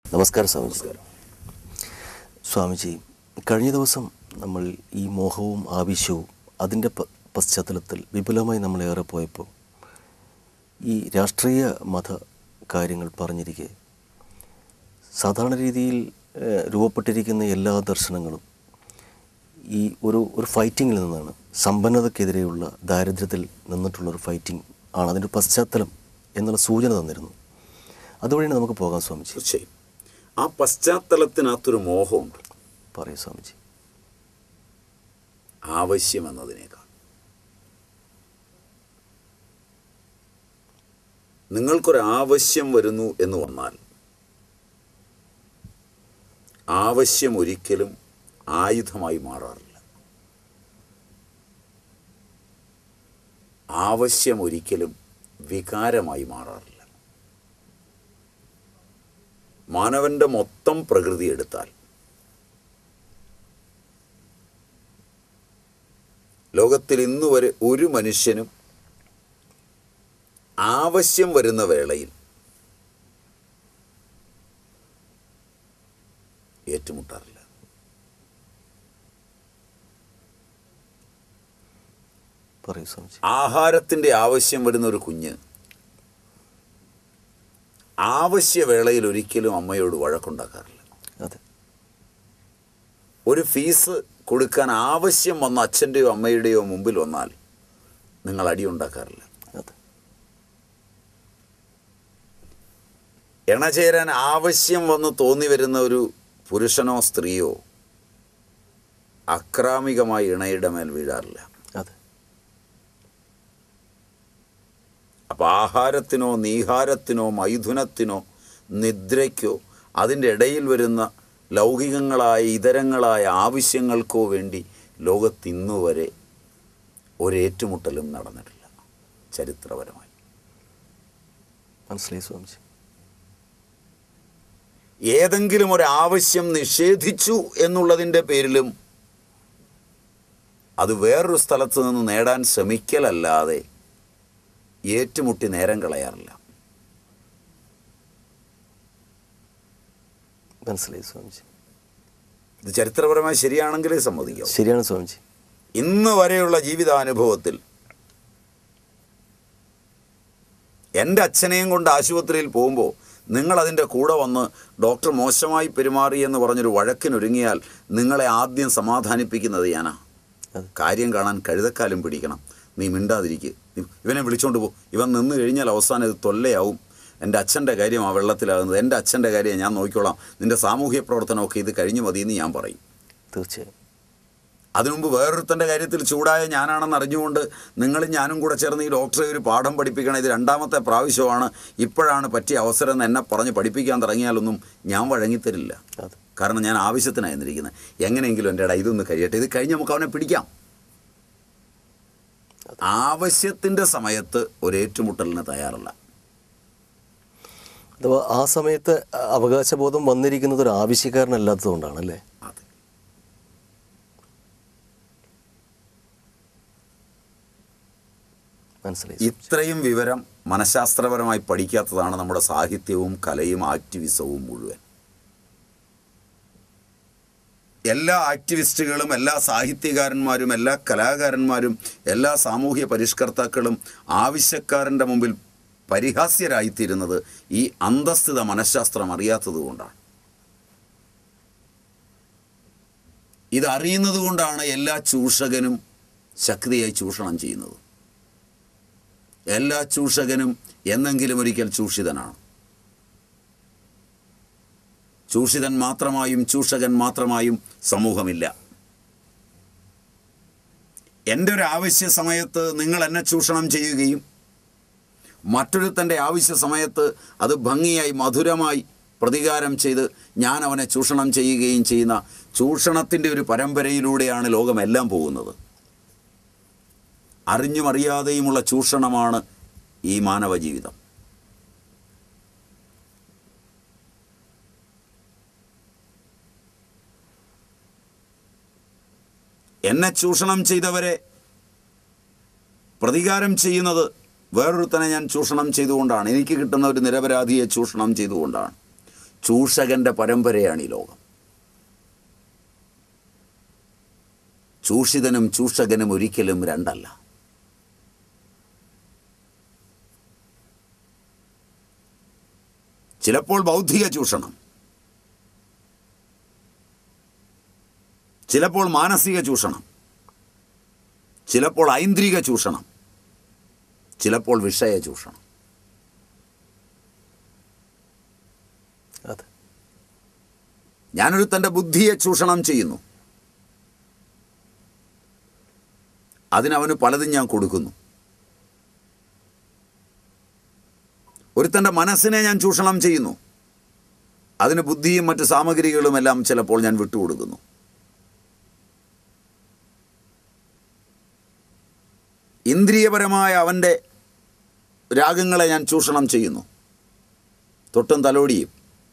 നമസ്കാരം സ്വാമിജി സ്വാമിജി കഴിഞ്ഞ ദിവസം നമ്മൾ ഈ മോഹവും ആവശ്യവും അതിൻ്റെ പ- പശ്ചാത്തലത്തിൽ വിപുലമായി നമ്മൾ ഏറെ പോയപ്പോൾ ഈ രാഷ്ട്രീയ മത കാര്യങ്ങൾ പറഞ്ഞിരിക്കെ സാധാരണ രീതിയിൽ ഏഹ്, രൂപപ്പെട്ടിരിക്കുന്ന എല്ലാ ദർശനങ്ങളും ഈ ഒരു ഒരു ഫൈറ്റിങ്ങിൽ നിന്നാണ് സമ്പന്നതക്കെതിരെയുള്ള ദാരിദ്ര്യത്തിൽ നിന്നിട്ടുള്ള ഒരു ഫൈറ്റിംഗ് ആണ് അതിൻ്റെ പശ്ചാത്തലം എന്നുള്ള സൂചന തന്നിരുന്നു അതുവഴിയാണ് നമുക്ക് പോകാം സ്വാമിജി തീർച്ചയായും ആ പശ്ചാത്തലത്തിനകത്തൊരു മോഹമുണ്ട് പറയൂ സ്വാമിജി ആവശ്യം എന്നതിനേക്കാൾ നിങ്ങൾക്കൊരാവശ്യം വരുന്നു എന്ന് വന്നാൽ ആവശ്യം ഒരിക്കലും ആയുധമായി മാറാറില്ല ആവശ്യം ഒരിക്കലും വികാരമായി മാറാറില്ല മാനവന്റെ മൊത്തം പ്രകൃതി എടുത്താൽ ലോകത്തിൽ ഇന്ന് വരെ ഒരു മനുഷ്യനും ആവശ്യം വരുന്ന വേളയിൽ ഏറ്റുമുട്ടാറില്ല പറയൂ സ്വാമിജി ആഹാരത്തിൻ്റെ ആവശ്യം വരുന്ന ഒരു കുഞ്ഞ് ആവശ്യവേളയിൽ ഒരിക്കലും അമ്മയോട് വഴക്കുണ്ടാക്കാറില്ല അതെ ഒരു ഫീസ് കൊടുക്കാൻ ആവശ്യം വന്ന അച്ഛൻ്റെയോ അമ്മയുടെയോ മുമ്പിൽ വന്നാൽ നിങ്ങൾ അടിയുണ്ടാക്കാറില്ല അതെ ഇണചേരാൻ ആവശ്യം വന്ന് തോന്നി വരുന്ന ഒരു പുരുഷനോ സ്ത്രീയോ അക്രാമികമായി ഇണയുടെ മേൽ വീഴാറില്ല അതെ അപ്പോൾ ആഹാരത്തിനോ നീഹാരത്തിനോ മൈഥുനത്തിനോ നിദ്രയ്ക്കോ അതിൻ്റെ ഇടയിൽ വരുന്ന ലൗകികങ്ങളായ ഇതരങ്ങളായ ആവശ്യങ്ങൾക്കോ വേണ്ടി ലോകത്തിന്നുവരെ ഒരേറ്റുമുട്ടലും നടന്നിട്ടില്ല ചരിത്രപരമായി മനസ്സിലായി സ്വാമിജി ഏതെങ്കിലും ഒരു ആവശ്യം നിഷേധിച്ചു എന്നുള്ളതിൻ്റെ പേരിലും അത് വേറൊരു സ്ഥലത്ത് നിന്ന് നേടാൻ ശ്രമിക്കലല്ലാതെ ഏറ്റുമുട്ടി നേരം കളയാറില്ല മനസ്സിലായി സ്വാമിജി ഇത് ചരിത്രപരമായി ശരിയാണെങ്കിലേ സമ്മതിക്കാം ശരിയാണ് സ്വാമിജി ഇന്ന് വരെയുള്ള ജീവിതാനുഭവത്തിൽ എൻ്റെ അച്ഛനെയും കൊണ്ട് ആശുപത്രിയിൽ പോകുമ്പോൾ നിങ്ങൾ അതിൻ്റെ കൂടെ വന്ന് ഡോക്ടർ മോശമായി പെരുമാറി എന്ന് പറഞ്ഞൊരു വഴക്കിനൊരുങ്ങിയാൽ നിങ്ങളെ ആദ്യം സമാധാനിപ്പിക്കുന്നത് ഞാനാ അതെ കാര്യം കാണാൻ കഴുതക്കാലും പിടിക്കണം നീ മിണ്ടാതിരിക്കുക ഇവനെ വിളിച്ചോണ്ട് പോ ഇവൻ നിന്ന് കഴിഞ്ഞാൽ അവസാനം ഇത് തൊല്ലയാവും എൻ്റെ അച്ഛൻ്റെ കാര്യം ആ വെള്ളത്തിലാകുന്നത് എൻ്റെ അച്ഛൻ്റെ കാര്യം ഞാൻ നോക്കിക്കോളാം നിൻ്റെ സാമൂഹ്യ പ്രവർത്തനമൊക്കെ ഇത് കഴിഞ്ഞ് മതിയെന്ന് ഞാൻ പറയും തീർച്ചയായും അതിനു മുമ്പ് വേറൊരുത്തൻ്റെ കാര്യത്തിൽ ചൂടായ ഞാനാണെന്ന് അറിഞ്ഞുകൊണ്ട് നിങ്ങളും ഞാനും കൂടെ ചേർന്ന് ഈ ഡോക്ടറെ ഒരു പാഠം പഠിപ്പിക്കണം ഇത് രണ്ടാമത്തെ പ്രാവശ്യമാണ് ഇപ്പോഴാണ് പറ്റിയ അവസരം എന്ന് എന്നെ പറഞ്ഞ് പഠിപ്പിക്കാൻ തുടങ്ങിയാലൊന്നും ഞാൻ വഴങ്ങിത്തരില്ല അതെ കാരണം ഞാൻ ആവശ്യത്തിനായി എന്നിരിക്കുന്നത് എങ്ങനെയെങ്കിലും എൻ്റെ ഇട ഇതൊന്ന് കഴിയട്ടെ ഇത് കഴിഞ്ഞ് നമുക്ക് അവനെ പിടിക്കാം ആവശ്യത്തിൻ്റെ സമയത്ത് ഒരേറ്റുമുട്ടലിന് തയ്യാറല്ല അഥവാ ആ സമയത്ത് അവകാശബോധം വന്നിരിക്കുന്നത് ഒരു ആവശ്യക്കാരനല്ലാത്തതുകൊണ്ടാണ് അല്ലേ അതെ മനസ്സിലായി ഇത്രയും വിവരം മനഃശാസ്ത്രപരമായി പഠിക്കാത്തതാണ് നമ്മുടെ സാഹിത്യവും കലയും ആക്ടിവിസവും മുഴുവൻ എല്ലാ ആക്ടിവിസ്റ്റുകളും എല്ലാ സാഹിത്യകാരന്മാരും എല്ലാ കലാകാരന്മാരും എല്ലാ സാമൂഹ്യ പരിഷ്കർത്താക്കളും ആവശ്യക്കാരൻ്റെ മുമ്പിൽ പരിഹാസ്യരായിത്തീരുന്നത് ഈ അന്തസ്ഥിത മനഃശാസ്ത്രം അറിയാത്തതുകൊണ്ടാണ് ഇതറിയുന്നത് കൊണ്ടാണ് എല്ലാ ചൂഷകനും ശക്തിയായി ചൂഷണം ചെയ്യുന്നത് എല്ലാ ചൂഷകനും എന്നെങ്കിലും ഒരിക്കൽ ചൂഷിതനാണ് ചൂഷിതൻ മാത്രമായും ചൂഷകൻ മാത്രമായും സമൂഹമില്ല എൻ്റെ ഒരു ആവശ്യ സമയത്ത് നിങ്ങൾ എന്നെ ചൂഷണം ചെയ്യുകയും മറ്റൊരുത്തൻ്റെ ആവശ്യ സമയത്ത് അത് ഭംഗിയായി മധുരമായി പ്രതികാരം ചെയ്ത് ഞാൻ അവനെ ചൂഷണം ചെയ്യുകയും ചെയ്യുന്ന ചൂഷണത്തിൻ്റെ ഒരു പരമ്പരയിലൂടെയാണ് ലോകമെല്ലാം പോകുന്നത് അറിഞ്ഞും അറിയാതെയുമുള്ള ചൂഷണമാണ് ഈ മാനവ ജീവിതം എന്നെ ചൂഷണം ചെയ്തവരെ പ്രതികാരം ചെയ്യുന്നത് വേറൊരുത്തനെ ഞാൻ ചൂഷണം ചെയ്തുകൊണ്ടാണ് എനിക്ക് കിട്ടുന്ന ഒരു നിരപരാധിയെ ചൂഷണം ചെയ്തുകൊണ്ടാണ് ചൂഷകൻ്റെ പരമ്പരയാണ് ഈ ലോകം ചൂഷിതനും ചൂഷകനും ഒരിക്കലും രണ്ടല്ല ചിലപ്പോൾ ബൗദ്ധിക ചൂഷണം ചിലപ്പോൾ മാനസിക ചൂഷണം ചിലപ്പോൾ ഐന്ദ്രിക ചൂഷണം ചിലപ്പോൾ വിഷയ ചൂഷണം അതെ ഞാനൊരു തൻ്റെ ബുദ്ധിയെ ചൂഷണം ചെയ്യുന്നു അതിനവന് പലതും ഞാൻ കൊടുക്കുന്നു ഒരുത്തൻ്റെ മനസ്സിനെ ഞാൻ ചൂഷണം ചെയ്യുന്നു അതിന് ബുദ്ധിയും മറ്റ് സാമഗ്രികളും എല്ലാം ചിലപ്പോൾ ഞാൻ വിട്ടുകൊടുക്കുന്നു ഇന്ദ്രിയപരമായ അവൻ്റെ രാഗങ്ങളെ ഞാൻ ചൂഷണം ചെയ്യുന്നു തൊട്ടും തലോടിയും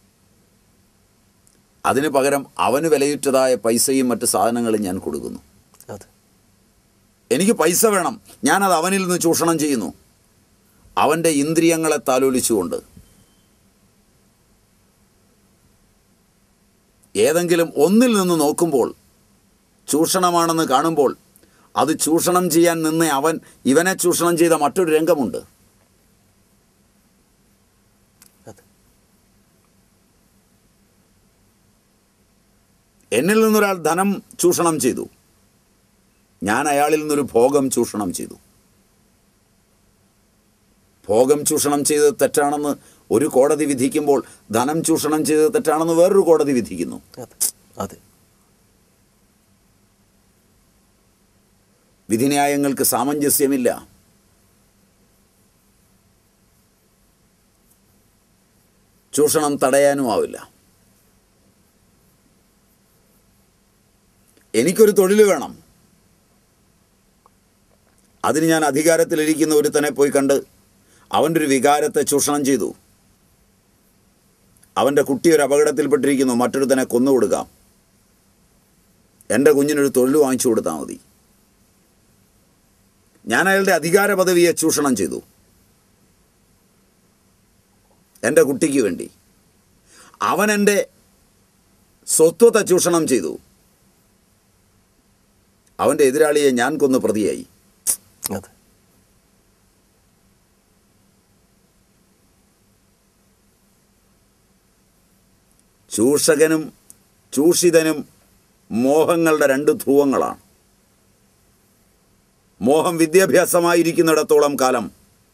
അതിന് പകരം അവന് വിലയുറ്റതായ പൈസയും മറ്റ് സാധനങ്ങളും ഞാൻ കൊടുക്കുന്നു അതെ എനിക്ക് പൈസ വേണം ഞാനത് അവനിൽ നിന്ന് ചൂഷണം ചെയ്യുന്നു അവൻ്റെ ഇന്ദ്രിയങ്ങളെ താലോലിച്ചുകൊണ്ട് ഏതെങ്കിലും ഒന്നിൽ നിന്ന് നോക്കുമ്പോൾ ചൂഷണമാണെന്ന് കാണുമ്പോൾ അത് ചൂഷണം ചെയ്യാൻ നിന്ന് അവൻ ഇവനെ ചൂഷണം ചെയ്ത മറ്റൊരു രംഗമുണ്ട് അതെ എന്നിൽ നിന്നൊരാൾ ധനം ചൂഷണം ചെയ്തു ഞാൻ അയാളിൽ നിന്നൊരു ഭോഗം ചൂഷണം ചെയ്തു ഭോഗം ചൂഷണം ചെയ്തത് തെറ്റാണെന്ന് ഒരു കോടതി വിധിക്കുമ്പോൾ ധനം ചൂഷണം ചെയ്തത് തെറ്റാണെന്ന് വേറൊരു കോടതി വിധിക്കുന്നു അതെ അതെ വിധിന്യായങ്ങൾക്ക് സാമഞ്ജസ്യമില്ല ചൂഷണം തടയാനും ആവില്ല എനിക്കൊരു തൊഴിൽ വേണം അതിന് ഞാൻ അധികാരത്തിലിരിക്കുന്ന ഒരുത്തനെ പോയി കണ്ട് അവൻ്റെ ഒരു വികാരത്തെ ചൂഷണം ചെയ്തു അവൻ്റെ കുട്ടി ഒരു അപകടത്തിൽപ്പെട്ടിരിക്കുന്നു മറ്റൊരുത്തനെ കൊന്നുകൊടുക്കാം എൻ്റെ കുഞ്ഞിനൊരു തൊഴിൽ വാങ്ങിച്ചു കൊടുത്താൽ മതി ഞാൻ അയാളുടെ അധികാര പദവിയെ ചൂഷണം ചെയ്തു എൻ്റെ കുട്ടിക്ക് വേണ്ടി അവൻ എൻ്റെ സ്വത്വത്തെ ചൂഷണം ചെയ്തു അവൻ്റെ എതിരാളിയെ ഞാൻ കൊന്ന് പ്രതിയായി അതെ ചൂഷകനും ചൂഷിതനും മോഹങ്ങളുടെ രണ്ട് ധ്രുവങ്ങളാണ് മോഹം വിദ്യാഭ്യാസമായിരിക്കുന്നിടത്തോളം കാലം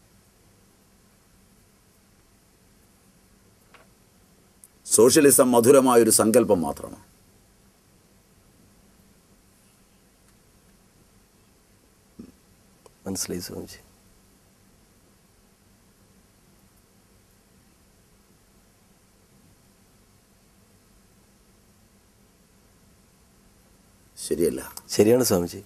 സോഷ്യലിസം മധുരമായൊരു സങ്കല്പം മാത്രമാണ് മനസ്സിലായി സ്വാമിജി ശരിയല്ല ശരിയാണ് സ്വാമിജി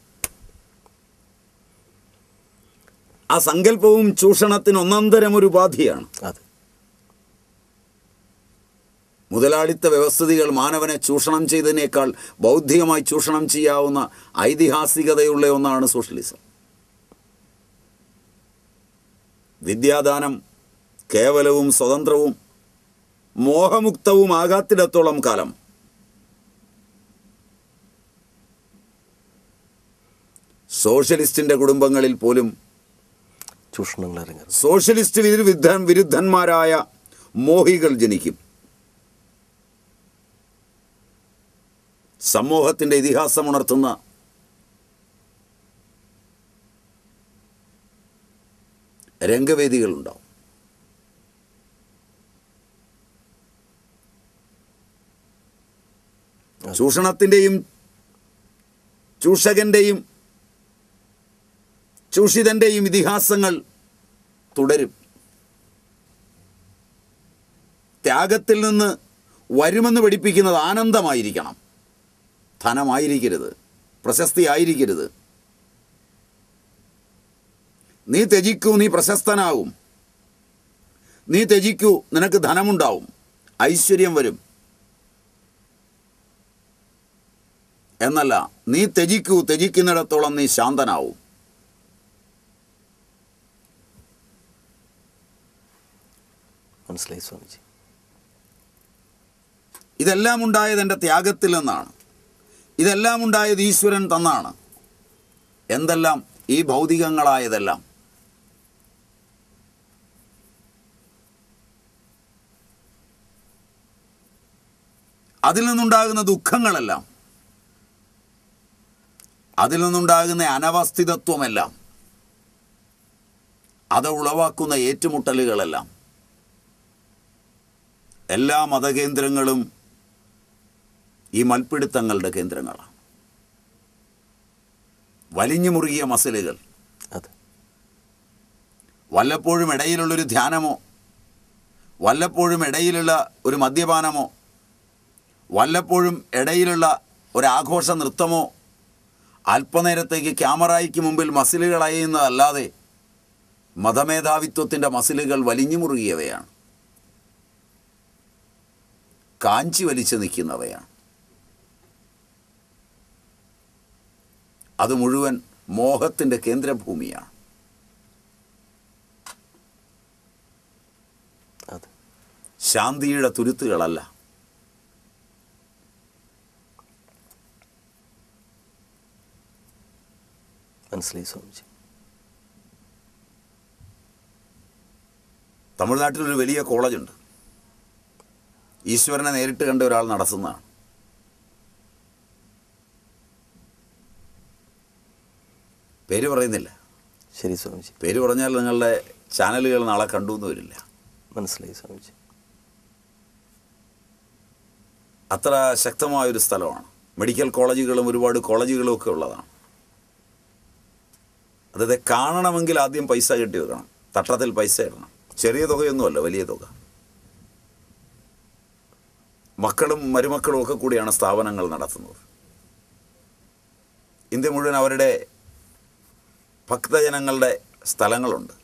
ആ സങ്കല്പവും ചൂഷണത്തിന് ഒന്നന്തരം ഒരു ഉപാധിയാണ് അതെ മുതലാളിത്ത വ്യവസ്ഥിതികൾ മാനവനെ ചൂഷണം ചെയ്തതിനേക്കാൾ ബൗദ്ധികമായി ചൂഷണം ചെയ്യാവുന്ന ഐതിഹാസികതയുള്ള ഒന്നാണ് സോഷ്യലിസം വിദ്യാദാനം കേവലവും സ്വതന്ത്രവും മോഹമുക്തവുമാകാത്തിടത്തോളം കാലം സോഷ്യലിസ്റ്റിന്റെ കുടുംബങ്ങളിൽ പോലും ചൂഷണങ്ങൾ ഇറങ്ങരുത് സോഷ്യലിസ്റ്റ് വിരുദ്ധ വിരുദ്ധന്മാരായ മോഹികൾ ജനിക്കും സമൂഹത്തിൻ്റെ ഇതിഹാസം ഉണർത്തുന്ന രംഗവേദികളുണ്ടാവും ചൂഷണത്തിൻ്റെയും ചൂഷകന്റെയും ചൂഷിതന്റെയും ഇതിഹാസങ്ങൾ തുടരും ത്യാഗത്തിൽ നിന്ന് വരുമെന്ന് പഠിപ്പിക്കുന്നത് ആനന്ദമായിരിക്കണം ധനമായിരിക്കരുത് പ്രശസ്തി ആയിരിക്കരുത് നീ ത്യജിക്കൂ നീ പ്രശസ്തനാവും നീ ത്യജിക്കൂ നിനക്ക് ധനമുണ്ടാവും ഐശ്വര്യം വരും എന്നല്ല നീ ത്യജിക്കൂ ത്യജിക്കുന്നിടത്തോളം നീ ശാന്തനാവും മനസ്സിലായി സ്വാമിജി ഇതെല്ലാം ഉണ്ടായത് എൻ്റെ ത്യാഗത്തിൽ നിന്നാണ് ഇതെല്ലാം ഉണ്ടായത് ഈശ്വരൻ തന്നാണ് എന്തെല്ലാം ഈ ഭൗതികങ്ങളായതെല്ലാം അതിൽ നിന്നുണ്ടാകുന്ന ദുഃഖങ്ങളെല്ലാം അതിൽ നിന്നുണ്ടാകുന്ന അനവസ്ഥിതത്വമെല്ലാം അത് ഉളവാക്കുന്ന ഏറ്റുമുട്ടലുകളെല്ലാം എല്ലാ മതകേന്ദ്രങ്ങളും ഈ മൽപ്പിടുത്തങ്ങളുടെ കേന്ദ്രങ്ങളാണ് വലിഞ്ഞു മുറുകിയ മസിലുകൾ അതെ വല്ലപ്പോഴും ഇടയിലുള്ളൊരു ധ്യാനമോ വല്ലപ്പോഴും ഇടയിലുള്ള ഒരു മദ്യപാനമോ വല്ലപ്പോഴും ഇടയിലുള്ള ഒരു ആഘോഷ നൃത്തമോ അല്പനേരത്തേക്ക് ക്യാമറയ്ക്ക് മുമ്പിൽ മസിലുകൾ അയയുന്നതല്ലാതെ മതമേധാവിത്വത്തിൻ്റെ മസിലുകൾ വലിഞ്ഞു മുറുകിയവയാണ് കാഞ്ചി വലിച്ചു നിൽക്കുന്നവയാണ് അത് മുഴുവൻ മോഹത്തിൻ്റെ കേന്ദ്രഭൂമിയാണ് അതെ ശാന്തിയുടെ തുരുത്തുകളല്ല മനസ്സിലായി സ്വാമിജി തമിഴ്നാട്ടിലൊരു വലിയ കോളേജുണ്ട് ഈശ്വരനെ നേരിട്ട് കണ്ട ഒരാൾ നടത്തുന്നതാണ് പേര് പറയുന്നില്ല ശരി സ്വാമിജി പേര് പറഞ്ഞാൽ നിങ്ങളുടെ ചാനലുകൾ നാളെ കണ്ടു എന്ന് വരില്ല മനസ്സിലായി സ്വാമിജി അത്ര ശക്തമായൊരു സ്ഥലമാണ് മെഡിക്കൽ കോളേജുകളും ഒരുപാട് കോളേജുകളും ഒക്കെ ഉള്ളതാണ് അതായത് കാണണമെങ്കിൽ ആദ്യം പൈസ കെട്ടി വെക്കണം തട്ടത്തിൽ പൈസ ഇടണം ചെറിയ തുകയൊന്നുമല്ല വലിയ തുക മക്കളും മരുമക്കളും ഒക്കെ കൂടിയാണ് സ്ഥാപനങ്ങൾ നടത്തുന്നത് ഇന്ത്യ മുഴുവൻ അവരുടെ ഭക്തജനങ്ങളുടെ സ്ഥലങ്ങളുണ്ട്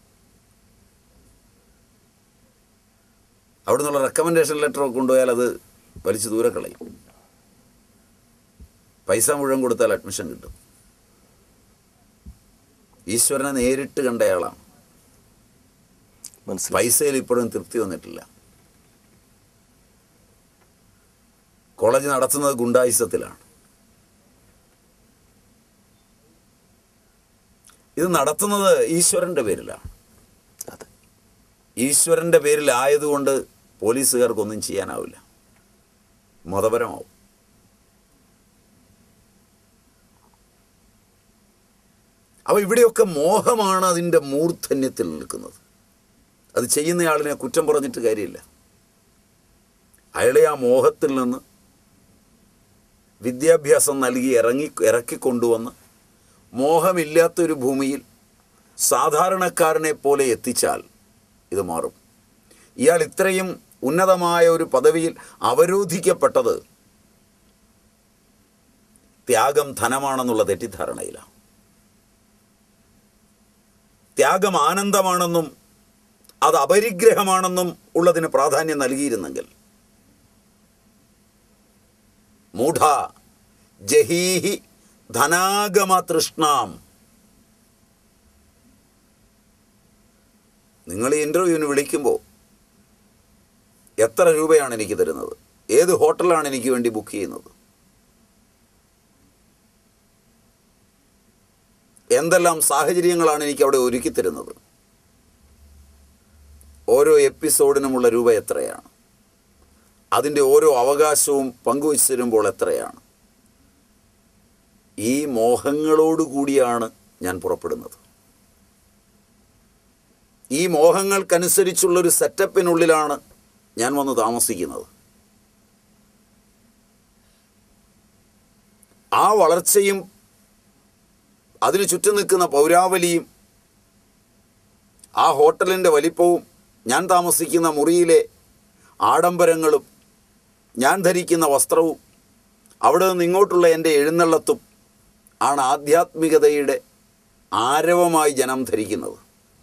അവിടെ നിന്നുള്ള റെക്കമെൻഡേഷൻ ലെറ്റർ കൊണ്ടുപോയാൽ അത് വലിച്ചു ദൂരെ കളയും പൈസ മുഴുവൻ കൊടുത്താൽ അഡ്മിഷൻ കിട്ടും ഈശ്വരനെ നേരിട്ട് കണ്ടയാളാണ് മനസ്സിലായി പൈസയിൽ ഇപ്പോഴും തൃപ്തി വന്നിട്ടില്ല കോളേജ് നടത്തുന്നത് ഗുണ്ടായുസത്തിലാണ് ഇത് നടത്തുന്നത് ഈശ്വരൻ്റെ പേരിലാണ് അതെ ഈശ്വരൻ്റെ പേരിലായതുകൊണ്ട് പോലീസുകാർക്കൊന്നും ചെയ്യാനാവില്ല മതപരമാവും അപ്പോൾ ഇവിടെയൊക്കെ മോഹമാണ് അതിൻ്റെ മൂർധന്യത്തിൽ നിൽക്കുന്നത് അത് ചെയ്യുന്നയാളിനെ കുറ്റം പറഞ്ഞിട്ട് കാര്യമില്ല അയാളെ ആ മോഹത്തിൽ നിന്ന് വിദ്യാഭ്യാസം നൽകി ഇറങ്ങി ഇറക്കിക്കൊണ്ടുവന്ന് മോഹമില്ലാത്തൊരു ഭൂമിയിൽ സാധാരണക്കാരനെ പോലെ എത്തിച്ചാൽ ഇത് മാറും ഇയാൾ ഇത്രയും ഉന്നതമായ ഒരു പദവിയിൽ അവരോധിക്കപ്പെട്ടത് ത്യാഗം ധനമാണെന്നുള്ള തെറ്റിദ്ധാരണയിലാണ് ത്യാഗം ആനന്ദമാണെന്നും അത് അപരിഗ്രഹമാണെന്നും ഉള്ളതിന് പ്രാധാന്യം നൽകിയിരുന്നെങ്കിൽ മൂഢ ജഹീഹി ധനാഗമ തൃഷ്ണാം നിങ്ങൾ ഈ ഇൻ്റർവ്യൂവിന് വിളിക്കുമ്പോൾ എത്ര രൂപയാണ് എനിക്ക് തരുന്നത് ഏത് ഹോട്ടലാണ് എനിക്ക് വേണ്ടി ബുക്ക് ചെയ്യുന്നത് എന്തെല്ലാം സാഹചര്യങ്ങളാണ് എനിക്ക് അവിടെ ഒരുക്കി തരുന്നത് ഓരോ എപ്പിസോഡിനുമുള്ള രൂപ എത്രയാണ് അതിൻ്റെ ഓരോ അവകാശവും പങ്കുവച്ചു തരുമ്പോൾ എത്രയാണ് ഈ മോഹങ്ങളോടുകൂടിയാണ് ഞാൻ പുറപ്പെടുന്നത് ഈ മോഹങ്ങൾക്കനുസരിച്ചുള്ളൊരു സെറ്റപ്പിനുള്ളിലാണ് ഞാൻ വന്ന് താമസിക്കുന്നത് ആ വളർച്ചയും അതിന് ചുറ്റും നിൽക്കുന്ന പൗരാവലിയും ആ ഹോട്ടലിൻ്റെ വലിപ്പവും ഞാൻ താമസിക്കുന്ന മുറിയിലെ ആഡംബരങ്ങളും ഞാൻ ധരിക്കുന്ന വസ്ത്രവും അവിടെ നിന്ന് ഇങ്ങോട്ടുള്ള എൻ്റെ എഴുന്നള്ളത്തും ആണ് ആധ്യാത്മികതയുടെ ആരവമായി ജനം ധരിക്കുന്നത്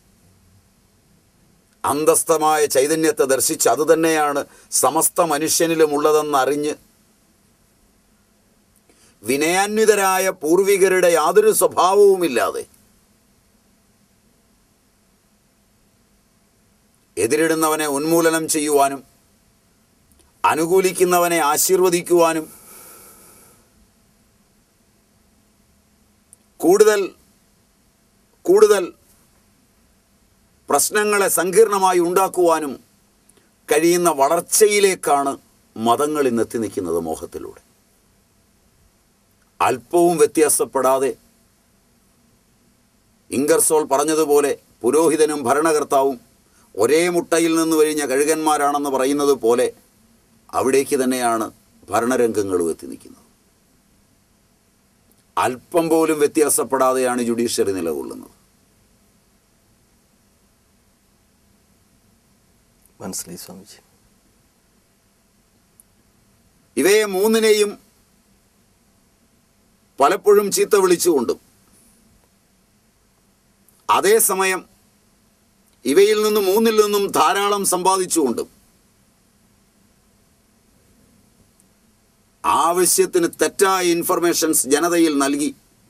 അന്തസ്ഥമായ ചൈതന്യത്തെ ദർശിച്ച് അതുതന്നെയാണ് സമസ്ത മനുഷ്യനിലുമുള്ളതെന്നറിഞ്ഞ് വിനയാന്വിതരായ പൂർവികരുടെ യാതൊരു സ്വഭാവവുമില്ലാതെ എതിരിടുന്നവനെ ഉന്മൂലനം ചെയ്യുവാനും അനുകൂലിക്കുന്നവനെ ആശീർവദിക്കുവാനും കൂടുതൽ കൂടുതൽ പ്രശ്നങ്ങളെ സങ്കീർണമായി ഉണ്ടാക്കുവാനും കഴിയുന്ന വളർച്ചയിലേക്കാണ് മതങ്ങൾ ഇന്ന് എത്തി നിൽക്കുന്നത് മോഹത്തിലൂടെ അല്പവും വ്യത്യാസപ്പെടാതെ ഇംഗർസോൾ പറഞ്ഞതുപോലെ പുരോഹിതനും ഭരണകർത്താവും ഒരേ മുട്ടയിൽ നിന്ന് കഴിഞ്ഞ കഴുകന്മാരാണെന്ന് പറയുന്നത് പോലെ അവിടേക്ക് തന്നെയാണ് ഭരണരംഗങ്ങളും എത്തി നിൽക്കുന്നത് അല്പം പോലും വ്യത്യാസപ്പെടാതെയാണ് ജുഡീഷ്യറി നിലകൊള്ളുന്നത് മനസ്സിലായി സ്വാമിജി ഇവയെ മൂന്നിനെയും പലപ്പോഴും ചീത്ത വിളിച്ചുകൊണ്ടും അതേസമയം ഇവയിൽ നിന്ന് മൂന്നിൽ നിന്നും ധാരാളം സമ്പാദിച്ചുകൊണ്ടും ആവശ്യത്തിന് തെറ്റായ ഇൻഫർമേഷൻസ് ജനതയിൽ നൽകി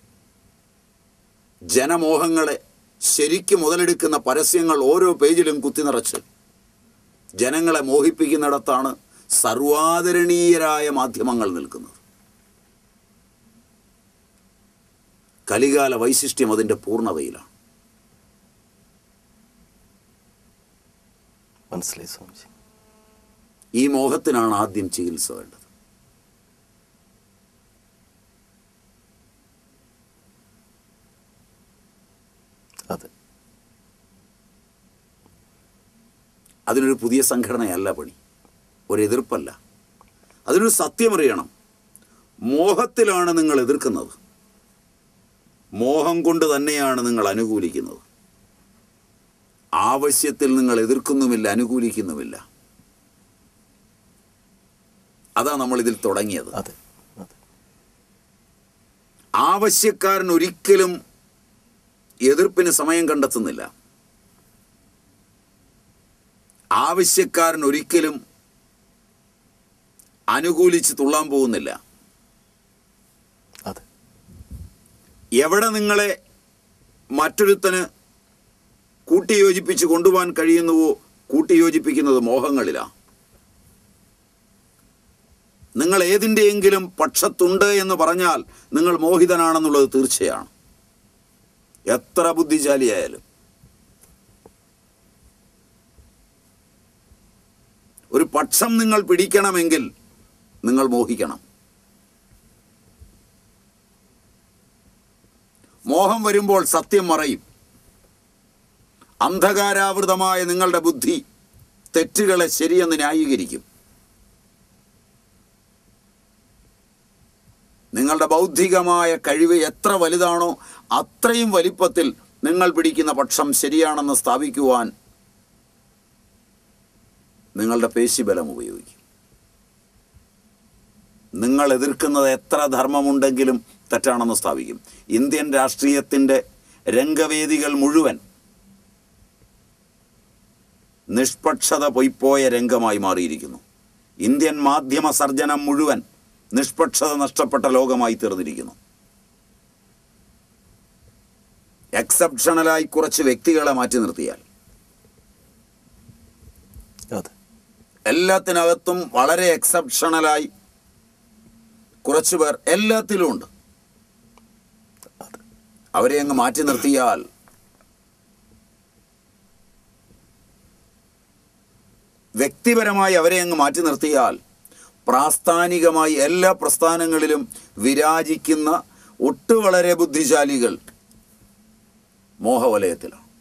ജനമോഹങ്ങളെ ശരിക്കും മുതലെടുക്കുന്ന പരസ്യങ്ങൾ ഓരോ പേജിലും കുത്തിനിറച്ച് ജനങ്ങളെ മോഹിപ്പിക്കുന്നിടത്താണ് സർവാദരണീയരായ മാധ്യമങ്ങൾ നിൽക്കുന്നത് കലികാല വൈശിഷ്ട്യം അതിൻ്റെ പൂർണ്ണതയിലാണ് മനസ്സിലായി സ്വാമിജി ഈ മോഹത്തിനാണ് ആദ്യം ചികിത്സ വേണ്ടത് അതെ അതിനൊരു പുതിയ സംഘടനയല്ല പണി ഒരു എതിർപ്പല്ല അതിനൊരു സത്യമറിയണം മോഹത്തിലാണ് നിങ്ങൾ എതിർക്കുന്നത് മോഹം കൊണ്ട് തന്നെയാണ് നിങ്ങൾ അനുകൂലിക്കുന്നത് ആവശ്യത്തിൽ നിങ്ങൾ എതിർക്കുന്നുമില്ല അനുകൂലിക്കുന്നുമില്ല അതാ നമ്മൾ ഇതിൽ തുടങ്ങിയത് അതെ അതെ ആവശ്യക്കാരൻ ഒരിക്കലും എതിർപ്പിന് സമയം കണ്ടെത്തുന്നില്ല ആവശ്യക്കാരൻ ഒരിക്കലും അനുകൂലിച്ച് തുള്ളാൻ പോകുന്നില്ല അതെ എവിടെ നിങ്ങളെ മറ്റൊരുത്തന് കൂട്ടിയോജിപ്പിച്ച് കൊണ്ടുപോകാൻ കഴിയുന്നുവോ കൂട്ടിയോജിപ്പിക്കുന്നത് മോഹങ്ങളിലാണ് നിങ്ങൾ ഏതിൻ്റെയെങ്കിലും പക്ഷത്തുണ്ട് എന്ന് പറഞ്ഞാൽ നിങ്ങൾ മോഹിതനാണെന്നുള്ളത് തീർച്ചയാണ് എത്ര ബുദ്ധിശാലിയായാലും ഒരു പക്ഷം നിങ്ങൾ പിടിക്കണമെങ്കിൽ നിങ്ങൾ മോഹിക്കണം മോഹം വരുമ്പോൾ സത്യം മറയും അന്ധകാരാവൃതമായ നിങ്ങളുടെ ബുദ്ധി തെറ്റുകളെ ശരിയെന്ന് ന്യായീകരിക്കും നിങ്ങളുടെ ബൗദ്ധികമായ കഴിവ് എത്ര വലുതാണോ അത്രയും വലിപ്പത്തിൽ നിങ്ങൾ പിടിക്കുന്ന പക്ഷം ശരിയാണെന്ന് സ്ഥാപിക്കുവാൻ നിങ്ങളുടെ പേശിബലം ഉപയോഗിക്കും നിങ്ങൾ എതിർക്കുന്നത് എത്ര ധർമ്മമുണ്ടെങ്കിലും തെറ്റാണെന്ന് സ്ഥാപിക്കും ഇന്ത്യൻ രാഷ്ട്രീയത്തിൻ്റെ രംഗവേദികൾ മുഴുവൻ നിഷ്പക്ഷത പൊയ്പോയ രംഗമായി മാറിയിരിക്കുന്നു ഇന്ത്യൻ മാധ്യമ സർജനം മുഴുവൻ നിഷ്പക്ഷത നഷ്ടപ്പെട്ട ലോകമായി തീർന്നിരിക്കുന്നു എക്സെപ്ഷണലായി കുറച്ച് വ്യക്തികളെ മാറ്റി നിർത്തിയാൽ അതെ എല്ലാത്തിനകത്തും വളരെ എക്സെപ്ഷണലായി കുറച്ചു പേർ എല്ലാത്തിലും ഉണ്ട് അതെ അവരെ അങ്ങ് മാറ്റി നിർത്തിയാൽ വ്യക്തിപരമായി അവരെ അങ്ങ് മാറ്റി നിർത്തിയാൽ പ്രാസ്ഥാനികമായി എല്ലാ പ്രസ്ഥാനങ്ങളിലും വിരാജിക്കുന്ന ഒട്ടു വളരെ ബുദ്ധിശാലികൾ മോഹവലയത്തിലാണ്